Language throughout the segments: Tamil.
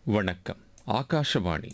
வணக்கம் ஆகாஷவாணி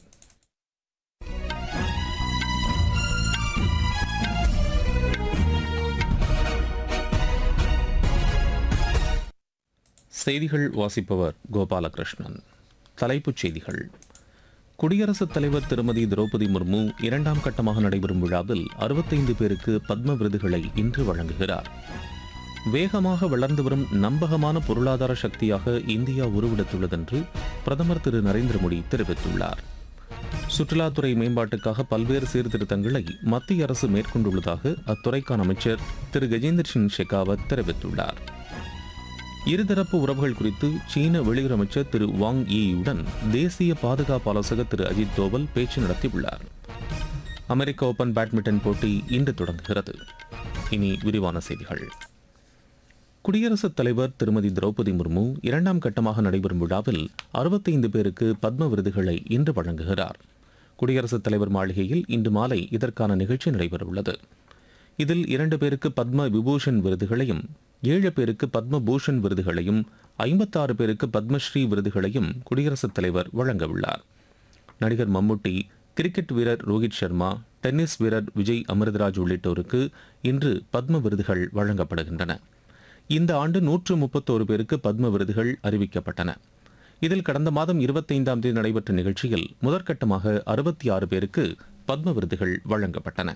செய்திகள் வாசிப்பவர் கோபாலகிருஷ்ணன் தலைப்புச் செய்திகள் குடியரசுத் தலைவர் திருமதி திரௌபதி முர்மு இரண்டாம் கட்டமாக நடைபெறும் விழாவில் அறுபத்தைந்து பேருக்கு பத்ம விருதுகளை இன்று வழங்குகிறார் வேகமாக வளர்ந்து வரும் நம்பகமான பொருளாதார சக்தியாக இந்தியா உருவெடுத்துள்ளதென்று பிரதமர் திரு நரேந்திர மோடி தெரிவித்துள்ளார் சுற்றுலாத்துறை மேம்பாட்டுக்காக பல்வேறு சீர்திருத்தங்களை மத்திய அரசு மேற்கொண்டுள்ளதாக அத்துறைக்கான அமைச்சர் திரு கஜேந்திர சிங் ஷெகாவத் தெரிவித்துள்ளார் இருதரப்பு உறவுகள் குறித்து சீன வெளியுறவு அமைச்சர் திரு வாங் ஈயுடன் தேசிய பாதுகாப்பு ஆலோசகர் திரு அஜித் தோவல் பேச்சு நடத்தியுள்ளார் அமெரிக்க ஓபன் பேட்மிண்டன் போட்டி இன்று தொடங்குகிறது இனி விரிவான செய்திகள் குடியரசுத் தலைவர் திருமதி திரௌபதி முர்மு இரண்டாம் கட்டமாக நடைபெறும் விழாவில் அறுபத்தைந்து பேருக்கு பத்ம விருதுகளை இன்று வழங்குகிறார் குடியரசுத் தலைவர் மாளிகையில் இன்று மாலை இதற்கான நிகழ்ச்சி நடைபெறவுள்ளது இதில் இரண்டு பேருக்கு பத்ம விபூஷன் விருதுகளையும் ஏழு பேருக்கு பத்ம பூஷன் விருதுகளையும் ஐம்பத்தாறு பேருக்கு பத்மஸ்ரீ விருதுகளையும் குடியரசுத் தலைவர் வழங்கவுள்ளார் நடிகர் மம்முட்டி கிரிக்கெட் வீரர் ரோஹித் சர்மா டென்னிஸ் வீரர் விஜய் அமிர்தராஜ் உள்ளிட்டோருக்கு இன்று பத்ம விருதுகள் வழங்கப்படுகின்றன இந்த ஆண்டு நூற்று முப்பத்தோரு பேருக்கு பத்ம விருதுகள் அறிவிக்கப்பட்டன இதில் கடந்த மாதம் இருபத்தைந்தாம் தேதி நடைபெற்ற நிகழ்ச்சியில் முதற்கட்டமாக அறுபத்தி ஆறு பேருக்கு பத்ம விருதுகள் வழங்கப்பட்டன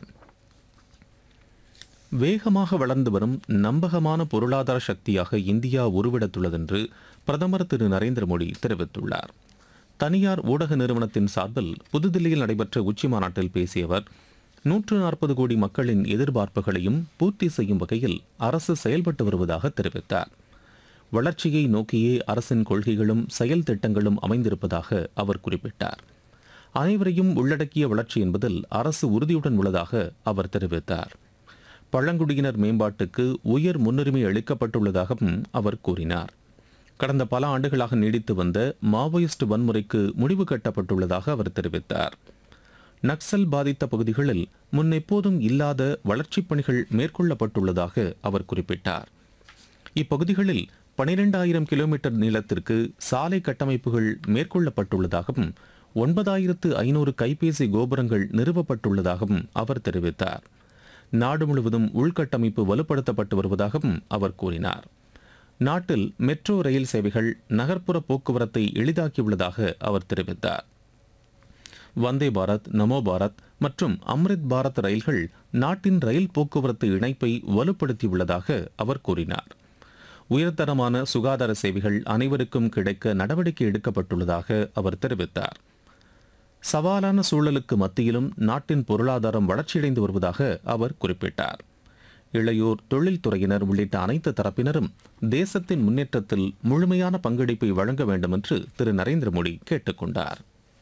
வேகமாக வளர்ந்து வரும் நம்பகமான பொருளாதார சக்தியாக இந்தியா உருவெடுத்துள்ளதென்று பிரதமர் திரு நரேந்திர மோடி தெரிவித்துள்ளார் தனியார் ஊடக நிறுவனத்தின் சார்பில் புதுதில்லியில் நடைபெற்ற உச்சி மாநாட்டில் பேசிய அவர் நூற்று நாற்பது கோடி மக்களின் எதிர்பார்ப்புகளையும் பூர்த்தி செய்யும் வகையில் அரசு செயல்பட்டு வருவதாக தெரிவித்தார் வளர்ச்சியை நோக்கியே அரசின் கொள்கைகளும் செயல் திட்டங்களும் அமைந்திருப்பதாக அவர் குறிப்பிட்டார் அனைவரையும் உள்ளடக்கிய வளர்ச்சி என்பதில் அரசு உறுதியுடன் உள்ளதாக அவர் தெரிவித்தார் பழங்குடியினர் மேம்பாட்டுக்கு உயர் முன்னுரிமை அளிக்கப்பட்டுள்ளதாகவும் அவர் கூறினார் கடந்த பல ஆண்டுகளாக நீடித்து வந்த மாவோயிஸ்ட் வன்முறைக்கு முடிவு கட்டப்பட்டுள்ளதாக அவர் தெரிவித்தார் நக்சல் பாதித்த பகுதிகளில் முன்னெப்போதும் இல்லாத வளர்ச்சிப் பணிகள் மேற்கொள்ளப்பட்டுள்ளதாக அவர் குறிப்பிட்டார் இப்பகுதிகளில் பனிரெண்டாயிரம் கிலோமீட்டர் நீளத்திற்கு சாலை கட்டமைப்புகள் மேற்கொள்ளப்பட்டுள்ளதாகவும் ஒன்பதாயிரத்து ஐநூறு கைபேசி கோபுரங்கள் நிறுவப்பட்டுள்ளதாகவும் அவர் தெரிவித்தார் நாடு முழுவதும் உள்கட்டமைப்பு வலுப்படுத்தப்பட்டு வருவதாகவும் அவர் கூறினார் நாட்டில் மெட்ரோ ரயில் சேவைகள் நகர்ப்புற போக்குவரத்தை எளிதாக்கியுள்ளதாக அவர் தெரிவித்தார் வந்தே பாரத் நமோ பாரத் மற்றும் அம்ரித் பாரத் ரயில்கள் நாட்டின் ரயில் போக்குவரத்து இணைப்பை வலுப்படுத்தியுள்ளதாக அவர் கூறினார் உயர்தரமான சுகாதார சேவைகள் அனைவருக்கும் கிடைக்க நடவடிக்கை எடுக்கப்பட்டுள்ளதாக அவர் தெரிவித்தார் சவாலான சூழலுக்கு மத்தியிலும் நாட்டின் பொருளாதாரம் வளர்ச்சியடைந்து வருவதாக அவர் குறிப்பிட்டார் இளையோர் தொழில்துறையினர் உள்ளிட்ட அனைத்து தரப்பினரும் தேசத்தின் முன்னேற்றத்தில் முழுமையான பங்களிப்பை வழங்க வேண்டும் என்று திரு நரேந்திர மோடி கேட்டுக்கொண்டார்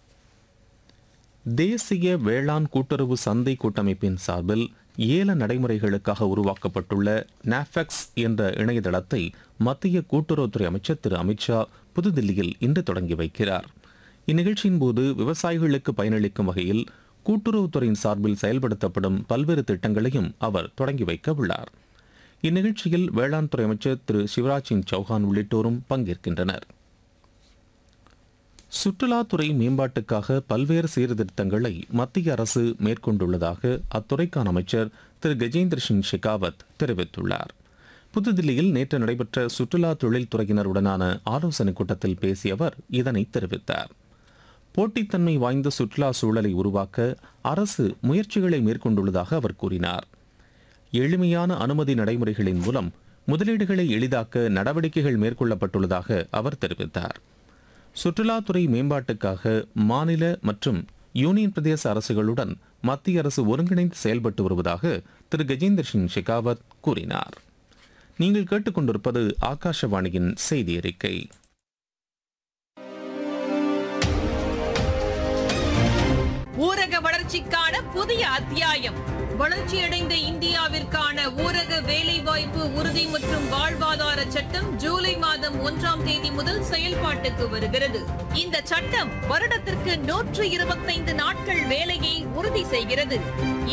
தேசிய வேளாண் கூட்டுறவு சந்தை கூட்டமைப்பின் சார்பில் ஏல நடைமுறைகளுக்காக உருவாக்கப்பட்டுள்ள நாஃபெக்ஸ் என்ற இணையதளத்தை மத்திய கூட்டுறவுத்துறை அமைச்சர் திரு அமித்ஷா புதுதில்லியில் இன்று தொடங்கி வைக்கிறார் இந்நிகழ்ச்சியின் போது விவசாயிகளுக்கு பயனளிக்கும் வகையில் கூட்டுறவுத்துறையின் சார்பில் செயல்படுத்தப்படும் பல்வேறு திட்டங்களையும் அவர் தொடங்கி வைக்க உள்ளார் இந்நிகழ்ச்சியில் வேளாண் துறை அமைச்சர் திரு சிவராஜ் சிங் சௌஹான் உள்ளிட்டோரும் பங்கேற்கின்றனர் சுற்றுலாத்துறை மேம்பாட்டுக்காக பல்வேறு சீர்திருத்தங்களை மத்திய அரசு மேற்கொண்டுள்ளதாக அத்துறைக்கான அமைச்சர் திரு கஜேந்திர சிங் ஷெகாவத் தெரிவித்துள்ளார் புதுதில்லியில் நேற்று நடைபெற்ற சுற்றுலா தொழில்துறையினருடனான ஆலோசனைக் கூட்டத்தில் பேசிய அவர் இதனை தெரிவித்தார் போட்டித்தன்மை வாய்ந்த சுற்றுலா சூழலை உருவாக்க அரசு முயற்சிகளை மேற்கொண்டுள்ளதாக அவர் கூறினார் எளிமையான அனுமதி நடைமுறைகளின் மூலம் முதலீடுகளை எளிதாக்க நடவடிக்கைகள் மேற்கொள்ளப்பட்டுள்ளதாக அவர் தெரிவித்தார் சுற்றுலாத்துறை மேம்பாட்டுக்காக மாநில மற்றும் யூனியன் பிரதேச அரசுகளுடன் மத்திய அரசு ஒருங்கிணைந்து செயல்பட்டு வருவதாக திரு கஜேந்திர சிங் ஷெகாவத் கூறினார் நீங்கள் கேட்டுக்கொண்டிருப்பது ஆகாஷவாணியின் செய்தி அறிக்கை ஊரக வளர்ச்சிக்கான புதிய அத்தியாயம் வளர்ச்சியடைந்த இந்தியாவிற்கான ஊரக வேலைவாய்ப்பு உறுதி மற்றும் வாழ்வாதார சட்டம் ஜூலை மாதம் ஒன்றாம் தேதி முதல் செயல்பாட்டுக்கு வருகிறது இந்த சட்டம் வருடத்திற்கு நூற்று இருபத்தைந்து நாட்கள் வேலையை உறுதி செய்கிறது